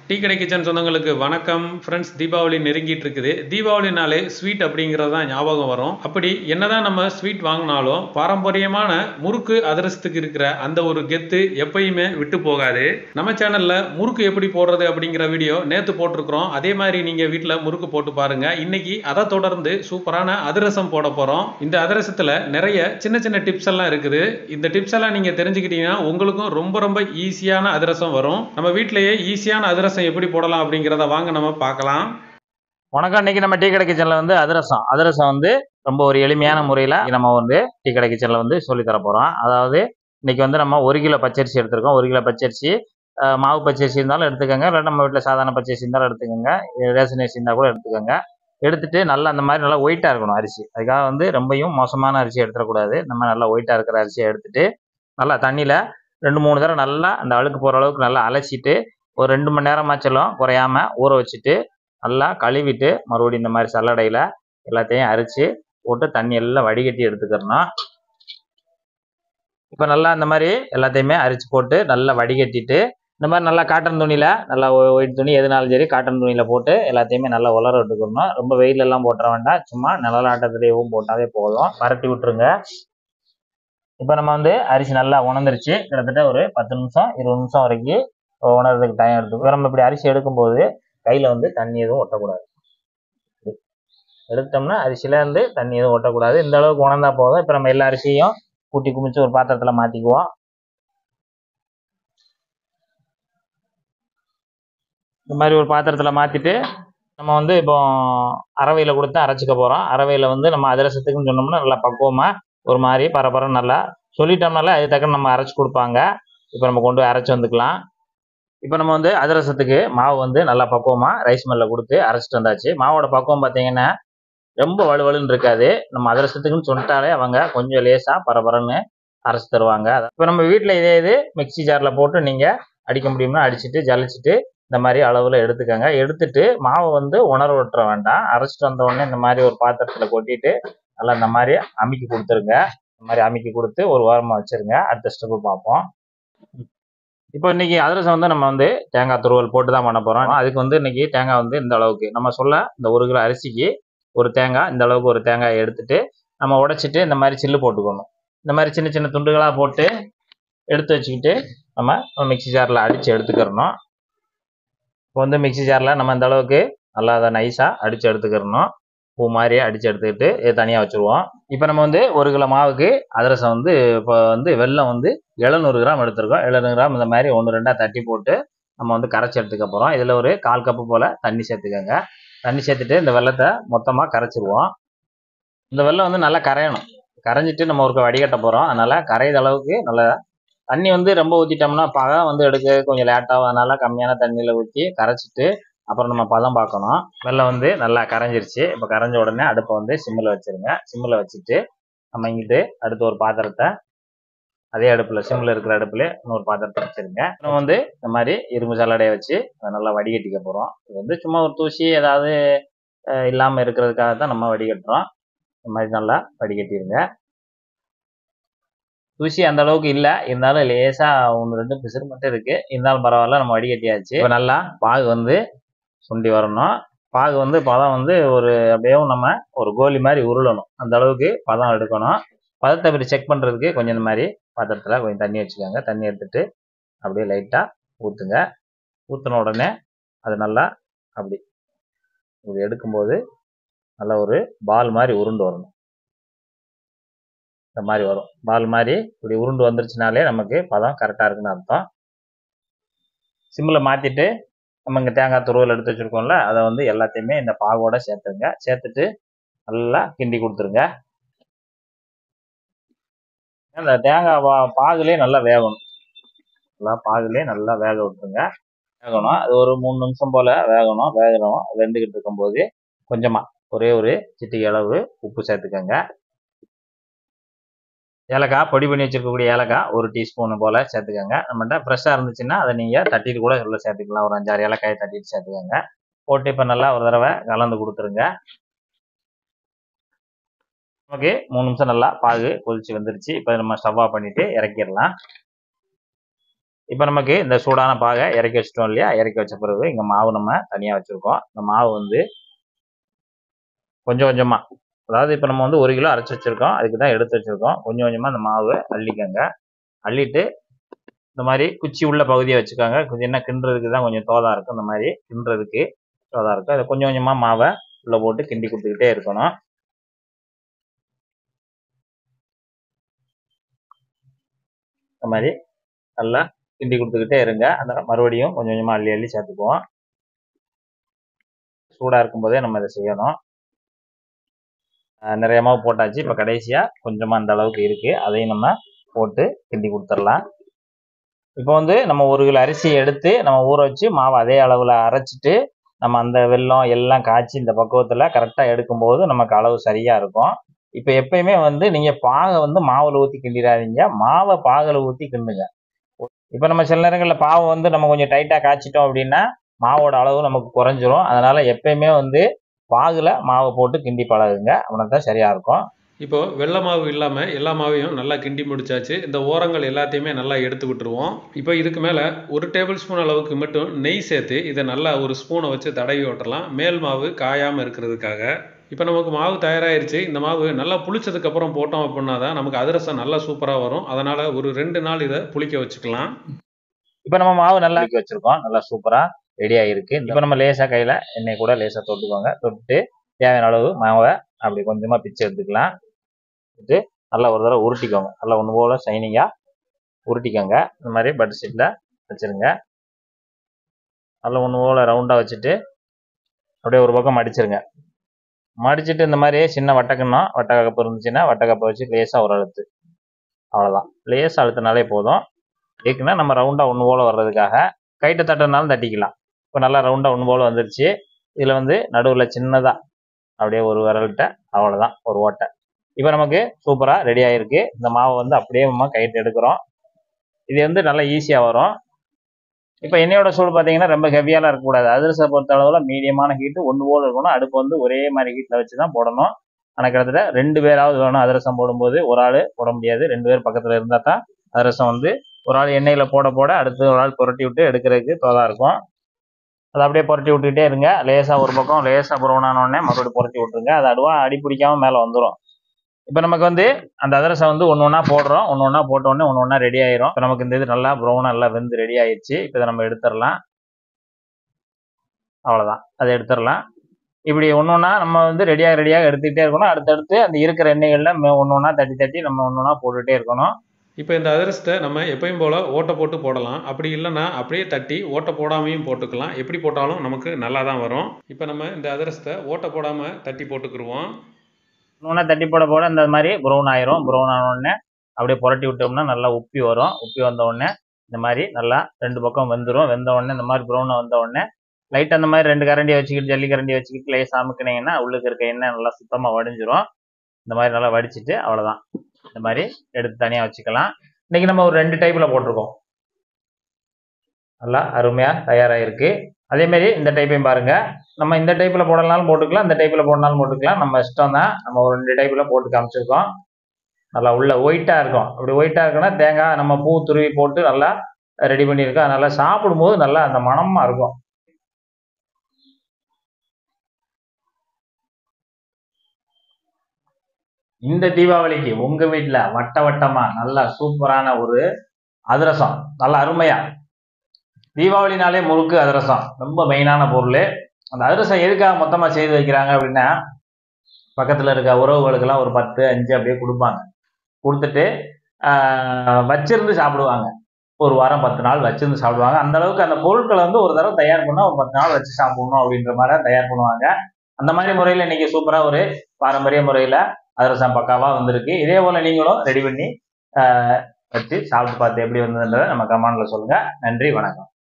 tea கடை kitchen சொந்தங்களுக்கு வணக்கம் ஃப்ரெண்ட்ஸ் தீபாவளி நெருங்கிட்டு இருக்குது தீபாவளினாலே ஸ்வீட் அப்படிங்கிறது தான் ஞாபகம் வரும் அப்படி என்னதான் நம்ம ஸ்வீட் வாங்கினாலும் பாரம்பரியமான முறுக்கு அதிரசத்துக்கு இருக்கிற அந்த ஒரு கெத்து எப்பயுமே விட்டு போகாது நம்ம சேனல்ல முறுக்கு எப்படி போடுறது அப்படிங்கிற வீடியோ நேத்து போட்டிருக்கிறோம் அதே மாதிரி நீங்க வீட்டில் முறுக்கு போட்டு பாருங்க இன்னைக்கு அதை தொடர்ந்து சூப்பரான அதிரசம் போட போறோம் இந்த அதிரசத்துல நிறைய சின்ன சின்ன டிப்ஸ் எல்லாம் இருக்குது இந்த டிப்ஸ் எல்லாம் நீங்க தெரிஞ்சுக்கிட்டீங்கன்னா உங்களுக்கும் ரொம்ப ரொம்ப ஈஸியான அதிரசம் வரும் நம்ம வீட்டிலேயே ஈஸியான அதிரசம் எப்படி போடலாம் அப்படிங்கிறத வாங்க நம்ம பார்க்கலாம் வணக்கம் இன்னைக்கு நம்ம டீ கடை கிச்சனில் வந்து அதிரசம் அதிரசம் வந்து ரொம்ப ஒரு எளிமையான முறையில் நம்ம வந்து டீ கடை கிச்சனில் வந்து சொல்லி தர போகிறோம் அதாவது இன்னைக்கு வந்து நம்ம ஒரு கிலோ பச்சரிசி எடுத்திருக்கோம் ஒரு கிலோ பச்சரிசி அஹ், மாவு பச்சரிசி இருந்தாலும் எடுத்துக்கோங்க இல்லை நம்ம வீட்டில் சாதாரண பச்சரிசி இருந்தாலும் எடுத்துக்கோங்க ரேஷன் அரிசி இருந்தால் கூட எடுத்துக்கோங்க எடுத்துட்டு நல்லா அந்த மாதிரி நல்லா ஒயிட்டாக இருக்கணும் அரிசி அதுக்காக வந்து ரொம்பவும் மோசமான அரிசி எடுத்துடக்கூடாது நம்ம நல்லா ஒயிட்டாக இருக்கிற அரிசியை எடுத்துட்டு நல்லா தண்ணியில் ரெண்டு மூணு தடவை நல்லா அந்த அழுக்கு போகிற அளவுக்கு நல்லா அலசிட்டு ஒரு ரெண்டு மணி நேரமாச்சலும் குறையாம ஊற வச்சுட்டு நல்லா கழுவிட்டு மறுபடியும் இந்த மாதிரி சல்லடையில் எல்லாத்தையும் அரிச்சு போட்டு தண்ணி எல்லாம் வடிகட்டி எடுத்துக்கிறணும் இப்போ நல்லா இந்த மாதிரி எல்லாத்தையுமே அரிச்சு போட்டு நல்லா வடிகட்டிட்டு இந்த மாதிரி நல்லா காட்டன் துணியில் நல்லா ஒயிட் துணி எதுனாலும் சரி காட்டன் துணியில் போட்டு எல்லாத்தையுமே நல்லா உலர விட்டுக்கணும் ரொம்ப வெயில் எல்லாம் போட்டுற வேண்டாம் சும்மா நிழலாட்டத்துலேயும் போட்டாலே போதும் பரட்டி விட்டுருங்க இப்போ நம்ம வந்து அரிசி நல்லா உணர்ந்துருச்சு கிட்டத்தட்ட ஒரு பத்து நிமிஷம் இருபது நிமிஷம் வரைக்கும் உணர்றதுக்கு டைம் எடுத்துக்கும் இப்போ நம்ம இப்படி அரிசி எடுக்கும்போது கையில் வந்து தண்ணி எதுவும் ஒட்டக்கூடாது இப்படி எடுத்தோம்னா அரிசியில இருந்து தண்ணி எதுவும் ஒட்டக்கூடாது இந்த அளவுக்கு உணர்ந்தா போதும் இப்போ நம்ம எல்லா அரிசியும் கூட்டி குமிச்சு ஒரு பாத்திரத்தில் மாற்றிக்குவோம் இந்த மாதிரி ஒரு பாத்திரத்தில் மாற்றிட்டு நம்ம வந்து இப்போ அரவையில் கொடுத்து அரைச்சிக்க போகிறோம் அரவையில் வந்து நம்ம அதிரசத்துக்குன்னு சொன்னோம்னா நல்லா பக்குவமாக ஒரு மாதிரி பரபரம் நல்லா சொல்லிட்டோம்னால அது தக்க நம்ம அரைச்சி கொடுப்பாங்க இப்போ நம்ம கொண்டு போய் அரைச்சி வந்துக்கலாம் இப்போ நம்ம வந்து அதிரசத்துக்கு மாவு வந்து நல்லா பக்குவமாக ரைஸ் மில்லில் கொடுத்து அரைச்சிட்டு வந்தாச்சு மாவோட பக்குவம் பார்த்தீங்கன்னா ரொம்ப வலுவலுன்னு இருக்காது நம்ம அதிரசத்துக்குன்னு சொல்லிட்டாலே அவங்க கொஞ்சம் லேசாக பரபரன்னு அரைச்சி தருவாங்க இப்போ நம்ம வீட்டில் இதே இது மிக்ஸி ஜாரில் போட்டு நீங்கள் அடிக்க முடியும்னா அடிச்சுட்டு ஜலிச்சுட்டு இந்த மாதிரி அளவில் எடுத்துக்கோங்க எடுத்துட்டு மாவை வந்து உணர விட்டுற வேண்டாம் அரைச்சிட்டு வந்த உடனே இந்த மாதிரி ஒரு பாத்திரத்தில் கொட்டிட்டு நல்லா இந்த மாதிரி அமுக்கி கொடுத்துருங்க இந்த மாதிரி அமுக்கி கொடுத்து ஒரு வாரமாக வச்சுருங்க அடுத்த ஸ்டெப்பு பார்ப்போம் இப்போ இன்னைக்கு அதிரசம் வந்து நம்ம வந்து தேங்காய் துருவல் போட்டு தான் பண்ண போகிறோம் அதுக்கு வந்து இன்னைக்கு தேங்காய் வந்து இந்த அளவுக்கு நம்ம சொல்ல இந்த ஒரு கிலோ அரிசிக்கு ஒரு தேங்காய் இந்த அளவுக்கு ஒரு தேங்காயை எடுத்துட்டு நம்ம உடைச்சிட்டு இந்த மாதிரி சில்லு போட்டுக்கணும் இந்த மாதிரி சின்ன சின்ன துண்டுகளாக போட்டு எடுத்து வச்சுக்கிட்டு நம்ம மிக்ஸி ஜாரில் அடித்து எடுத்துக்கிறணும் இப்போ வந்து மிக்ஸி ஜாரில் நம்ம இந்த அளவுக்கு நல்லா அதை நைஸாக அடித்து எடுத்துக்கிறணும் பூ மாதிரி அடித்து எடுத்துக்கிட்டு இதை தனியாக வச்சுருவோம் இப்போ நம்ம வந்து ஒரு கிலோ மாவுக்கு அதிரசம் வந்து இப்போ வந்து வெல்லம் வந்து எழுநூறு கிராம் எடுத்திருக்கோம் எழுநூறு கிராம் இந்த மாதிரி ஒன்று ரெண்டாக தட்டி போட்டு நம்ம வந்து கரைச்சி எடுத்துக்க போகிறோம் இதில் ஒரு கால் கப்பு போல் தண்ணி சேர்த்துக்கோங்க தண்ணி சேர்த்துட்டு இந்த வெள்ளத்தை மொத்தமாக கரைச்சிருவோம் இந்த வெல்லம் வந்து நல்லா கரையணும் கரைஞ்சிட்டு நம்ம ஒரு வடிகட்ட போகிறோம் அதனால் கரையிற அளவுக்கு நல்லா தண்ணி வந்து ரொம்ப ஊற்றிட்டோம்னா பதம் வந்து எடுக்க கொஞ்சம் லேட்டாகும் அதனால கம்மியான தண்ணியில் ஊற்றி கரைச்சிட்டு அப்புறம் நம்ம பதம் பார்க்கணும் வெள்ளம் வந்து நல்லா கரைஞ்சிருச்சு இப்போ கரைஞ்ச உடனே அடுப்பை வந்து சிம்மில் வச்சுருங்க சிம்மில் வச்சுட்டு நம்ம இங்கிட்டு அடுத்து ஒரு பாத்திரத்தை அதே அடுப்பில் சிம்மில் இருக்கிற அடுப்புல இன்னொரு பாத்திரத்தை வச்சுருங்க நம்ம வந்து இந்த மாதிரி இரும்பு சல்லடையை வச்சு அதை நல்லா வடிகட்டிக்க போகிறோம் இது வந்து சும்மா ஒரு தூசி ஏதாவது இல்லாமல் இருக்கிறதுக்காக தான் நம்ம வடிகட்டுறோம் இந்த மாதிரி நல்லா வடிகட்டிடுங்க தூசி அந்த அளவுக்கு இல்லை இருந்தாலும் லேசாக ஒன்று ரெண்டு பிசுறு மட்டும் இருக்கு இருந்தாலும் பரவாயில்ல நம்ம வடிகட்டியாச்சு இப்போ நல்லா பாகு வந்து சுண்டி வரணும் பாகு வந்து பதம் வந்து ஒரு அப்படியே நம்ம ஒரு கோலி மாதிரி உருளணும் அந்த அளவுக்கு பதம் எடுக்கணும் பதத்தை அப்படி செக் பண்ணுறதுக்கு கொஞ்சம் இந்த மாதிரி பாத்திரத்தில் கொஞ்சம் தண்ணி வச்சுக்கோங்க தண்ணி எடுத்துட்டு அப்படியே லைட்டாக ஊற்றுங்க ஊற்றின உடனே அது நல்லா அப்படி இப்படி எடுக்கும்போது நல்ல ஒரு பால் மாதிரி உருண்டு வரணும் இந்த மாதிரி வரும் பால் மாதிரி இப்படி உருண்டு வந்துருச்சுனாலே நமக்கு பதம் கரெக்டாக இருக்குன்னு அர்த்தம் சிம்மில் மாற்றிட்டு நம்ம இங்கே தேங்காய் துருவல் எடுத்து வச்சுருக்கோம்ல அதை வந்து எல்லாத்தையுமே இந்த பாகோட சேர்த்துங்க சேர்த்துட்டு நல்லா கிண்டி கொடுத்துருங்க அந்த தேங்காய் பா பாகுலேயே நல்லா வேகணும் நல்லா பாகுலேயே நல்லா வேக விட்டுருங்க வேகணும் அது ஒரு மூணு நிமிஷம் போல் வேகணும் வேகணும் வெந்துக்கிட்டு இருக்கும்போது கொஞ்சமாக ஒரே ஒரு சிட்டிகை அளவு உப்பு சேர்த்துக்கோங்க ஏலக்காய் பொடி பண்ணி வச்சிருக்கக்கூடிய ஏலக்காய் ஒரு டீஸ்பூன் போல் சேர்த்துக்கோங்க நம்மகிட்ட ஃப்ரெஷ்ஷாக இருந்துச்சுன்னா அதை நீங்கள் தட்டிட்டு கூட உள்ள சேர்த்துக்கலாம் ஒரு அஞ்சாறு ஏலக்காயை தட்டிட்டு சேர்த்துக்கோங்க போட்டு இப்போ நல்லா ஒரு தடவை கலந்து கொடுத்துருங்க நமக்கு மூணு நிமிஷம் நல்லா பாகு கொதிச்சு வந்துருச்சு இப்போ நம்ம ஸ்டவ் ஆஃப் பண்ணிட்டு இறக்கிடலாம் இப்போ நமக்கு இந்த சூடான பாகை இறக்கி வச்சிட்டோம் இல்லையா இறக்கி வச்ச பிறகு இங்கே மாவு நம்ம தனியாக வச்சுருக்கோம் இந்த மாவு வந்து கொஞ்சம் கொஞ்சமாக அதாவது இப்போ நம்ம வந்து ஒரு கிலோ அரைச்சி வச்சுருக்கோம் அதுக்கு தான் எடுத்து வச்சுருக்கோம் கொஞ்சம் கொஞ்சமாக அந்த மாவு அள்ளிக்கங்க அள்ளிட்டு இந்த மாதிரி குச்சி உள்ள பகுதியை வச்சுக்கோங்க கொஞ்சம் என்ன கிண்டுறதுக்கு தான் கொஞ்சம் தோதா இருக்கும் இந்த மாதிரி கிண்டுறதுக்கு தோதா இருக்கும் அதை கொஞ்சம் கொஞ்சமாக மாவை உள்ளே போட்டு கிண்டி கொடுத்துக்கிட்டே இருக்கணும் இந்த மாதிரி நல்லா கிண்டி கொடுத்துக்கிட்டே இருங்க அந்த மறுபடியும் கொஞ்சம் கொஞ்சமாக அள்ளி அள்ளி சேர்த்துக்குவோம் சூடாக இருக்கும்போதே நம்ம இதை செய்யணும் அஹ் நிறைய மாவு போட்டாச்சு இப்போ கடைசியாக கொஞ்சமாக அந்த அளவுக்கு இருக்குது அதையும் நம்ம போட்டு கிண்டி கொடுத்துடலாம் இப்போ வந்து நம்ம ஒரு கிலோ அரிசி எடுத்து நம்ம ஊற வச்சு மாவு அதே அளவில் அரைச்சிட்டு நம்ம அந்த வெல்லம் எல்லாம் காய்ச்சி இந்த பக்குவத்தில் கரெக்டாக எடுக்கும்போது நமக்கு அளவு சரியாக இருக்கும் இப்போ எப்பயுமே வந்து நீங்கள் பாகை வந்து மாவில் ஊற்றி கிண்டிடாதீங்க மாவை பாகில் ஊற்றி கிண்டுங்க இப்போ நம்ம சில நேரங்களில் பாவை வந்து நம்ம கொஞ்சம் டைட்டாக காய்ச்சிட்டோம் அப்படின்னா மாவோட அளவு நமக்கு குறைஞ்சிரும் அதனால எப்பயுமே வந்து பாகுல மாவை போட்டு கிண்டி பழகுங்க அப்படின்னா தான் சரியா இருக்கும் இப்போ வெள்ளை மாவு இல்லாமல் எல்லா மாவையும் நல்லா கிண்டி முடிச்சாச்சு இந்த ஓரங்கள் எல்லாத்தையுமே நல்லா எடுத்து விட்டுருவோம் இப்போ இதுக்கு மேலே ஒரு டேபிள் ஸ்பூன் அளவுக்கு மட்டும் நெய் சேர்த்து இதை நல்லா ஒரு ஸ்பூனை வச்சு தடவி விட்டுறலாம் மேல் மாவு காயாமல் இருக்கிறதுக்காக இப்போ நமக்கு மாவு தயாராகிருச்சு இந்த மாவு நல்லா புளிச்சதுக்கப்புறம் போட்டோம் அப்படின்னா தான் நமக்கு அதிரசம் நல்லா சூப்பராக வரும் அதனால் ஒரு ரெண்டு நாள் இதை புளிக்க வச்சுக்கலாம் இப்போ நம்ம மாவு நல்லா ஆக்கி வச்சிருக்கோம் நல்லா சூப்பரா ரெடி ஆகிருக்கு இப்போ நம்ம லேசா கையில எண்ணெய் கூட லேசா தொட்டுக்கோங்க தொட்டு தேவையான அளவு மாவை அப்படி கொஞ்சமா பிச்சு எடுத்துக்கலாம் எடுத்து நல்லா ஒரு தடவை உருட்டிக்கோங்க நல்லா ஒன்று போல ஷைனிங்கா உருட்டிக்கோங்க இந்த மாதிரி பட்டர் ஷீட்ல வச்சிருங்க நல்லா ஒன்று போல ரவுண்டா வச்சுட்டு அப்படியே ஒரு பக்கம் மடிச்சிருங்க மடிச்சிட்டு இந்த மாதிரி சின்ன வட்டக்கண்ணம் வட்டக்கப்பு இருந்துச்சுன்னா வட்டக்கப்பை வச்சு லேசாக ஒரு அழுத்து அவ்வளோதான் லேசாக அழுத்தினாலே போதும் ஏக்குன்னா நம்ம ரவுண்டாக ஒன்று போல் வர்றதுக்காக கைட்டை தட்டுனாலும் தட்டிக்கலாம் இப்போ நல்லா ரவுண்டாக ஒன்று போல் வந்துருச்சு இதில் வந்து நடுவில் சின்னதாக அப்படியே ஒரு விரல்கிட்ட அவ்வளோதான் ஒரு ஓட்டை இப்போ நமக்கு சூப்பராக ரெடி ஆகிருக்கு இந்த மாவை வந்து அப்படியே நம்ம கைட்டு எடுக்கிறோம் இது வந்து நல்லா ஈஸியாக வரும் இப்போ எண்ணெயோட சூடு பார்த்தீங்கன்னா ரொம்ப ஹெவியாலாம் இருக்கக்கூடாது அதிரசை பொறுத்த அளவில் மீடியமான ஹீட்டு ஒன்று போல் இருக்கணும் அடுப்பு வந்து ஒரே மாதிரி ஹீட்டில் வச்சு தான் போடணும் ஆனால் கிட்டத்தட்ட ரெண்டு பேராவது வேணும் அதிரசம் போடும்போது ஒரு ஆள் போட முடியாது ரெண்டு பேர் பக்கத்தில் இருந்தால் தான் அதிரசம் வந்து ஒரு ஆள் எண்ணெயில் போட போட அடுத்து ஒரு ஆள் புரட்டி விட்டு எடுக்கிறதுக்கு தோதா இருக்கும் அதை அப்படியே புரட்டி விட்டுக்கிட்டே இருங்க லேசாக ஒரு பக்கம் லேசாக ப்ரௌன் ஆனோடனே மறுபடியும் புரட்டி விட்டுருங்க அது அடுவா அடி பிடிக்காம மேலே வந்துடும் இப்போ நமக்கு வந்து அந்த அதிரசம் வந்து ஒன்று ஒன்றா போடுறோம் ஒன்று ஒன்றா போட்ட உடனே ஒன்று ஒன்றா ரெடி ஆயிரும் இப்போ நமக்கு இந்த இது நல்லா ப்ரௌனாக நல்லா வெந்து ரெடி ஆயிடுச்சு இப்போ இதை நம்ம எடுத்துடலாம் அவ்வளோதான் அதை எடுத்துடலாம் இப்படி ஒன்று ஒன்றா நம்ம வந்து ரெடியாக ரெடியாக எடுத்துக்கிட்டே இருக்கணும் அடுத்தடுத்து அந்த இருக்கிற எண்ணெய்களில் ஒன்று ஒன்றா தட்டி தட்டி நம்ம ஒன்று ஒன்றா போட்டுகிட்டே இருக்கணும் இப்போ இந்த அதிரசத்தை நம்ம எப்பயும் போல் ஓட்டை போட்டு போடலாம் அப்படி இல்லைன்னா அப்படியே தட்டி ஓட்டை போடாமையும் போட்டுக்கலாம் எப்படி போட்டாலும் நமக்கு நல்லா தான் வரும் இப்போ நம்ம இந்த அதிரசத்தை ஓட்டை போடாமல் தட்டி போட்டுக்கிருவோம் ஒன்று தட்டி போட போட இந்த மாதிரி ப்ரௌன் ஆயிரும் ப்ரௌன் ஆன உடனே அப்படியே புரட்டி விட்டோம்னா நல்லா உப்பி வரும் உப்பி வந்த உடனே இந்த மாதிரி நல்லா ரெண்டு பக்கம் வெந்துடும் வெந்த உடனே இந்த மாதிரி ப்ரௌனாக வந்த உடனே லைட்டாக அந்த மாதிரி ரெண்டு கரண்டி வச்சுக்கிட்டு ஜல்லி கரண்டி வச்சுக்கிட்டு லேசாக அமுக்குனீங்கன்னா உள்ளுக்கு இருக்க எண்ணெய் நல்லா சுத்தமாக வடிஞ்சிரும் இந்த மாதிரி நல்லா வடிச்சிட்டு அவ்வளோதான் இந்த மாதிரி எடுத்து தனியாக வச்சுக்கலாம் இன்னைக்கு நம்ம ஒரு ரெண்டு டைப்பில் போட்டிருக்கோம் நல்லா அருமையாக தயாராகிருக்கு அதே மாதிரி இந்த டைப்பையும் பாருங்க நம்ம இந்த டைப்பில் போடலாலும் போட்டுக்கலாம் இந்த டைப்பில் போடனாலும் போட்டுக்கலாம் நம்ம இஷ்டம் தான் நம்ம ஒரு ரெண்டு டைப்பில் போட்டு காமிச்சிருக்கோம் நல்லா உள்ள ஒயிட்டாக இருக்கும் அப்படி ஒயிட்டாக இருக்குன்னா தேங்காய் நம்ம பூ துருவி போட்டு நல்லா ரெடி பண்ணியிருக்கோம் அதனால சாப்பிடும்போது நல்லா அந்த மணமாக இருக்கும் இந்த தீபாவளிக்கு உங்க வீட்டில் வட்ட வட்டமா நல்லா சூப்பரான ஒரு அதிரசம் நல்லா அருமையா தீபாவளினாலே முறுக்கு அதிரசம் ரொம்ப மெயினான பொருள் அந்த அதிரசம் எதுக்காக மொத்தமாக செய்து வைக்கிறாங்க அப்படின்னா பக்கத்தில் இருக்க உறவுகளுக்கெல்லாம் ஒரு பத்து அஞ்சு அப்படியே கொடுப்பாங்க கொடுத்துட்டு ஆஹ், வச்சிருந்து சாப்பிடுவாங்க ஒரு வாரம் பத்து நாள் வச்சிருந்து சாப்பிடுவாங்க அந்த அளவுக்கு அந்த பொருட்களை வந்து ஒரு தடவை தயார் பண்ணால் ஒரு பத்து நாள் வச்சு சாப்பிடணும் அப்படின்ற மாதிரி தயார் பண்ணுவாங்க அந்த மாதிரி முறையில் இன்னைக்கு சூப்பராக ஒரு பாரம்பரிய முறையில் அதிரசம் பக்காவாக வந்திருக்கு இதே போல் நீங்களும் ரெடி பண்ணி ஆஹ், வச்சு சாப்பிட்டு பார்த்து எப்படி வந்ததுன்றதை நம்ம கமெண்ட்ல சொல்லுங்க நன்றி வணக்கம்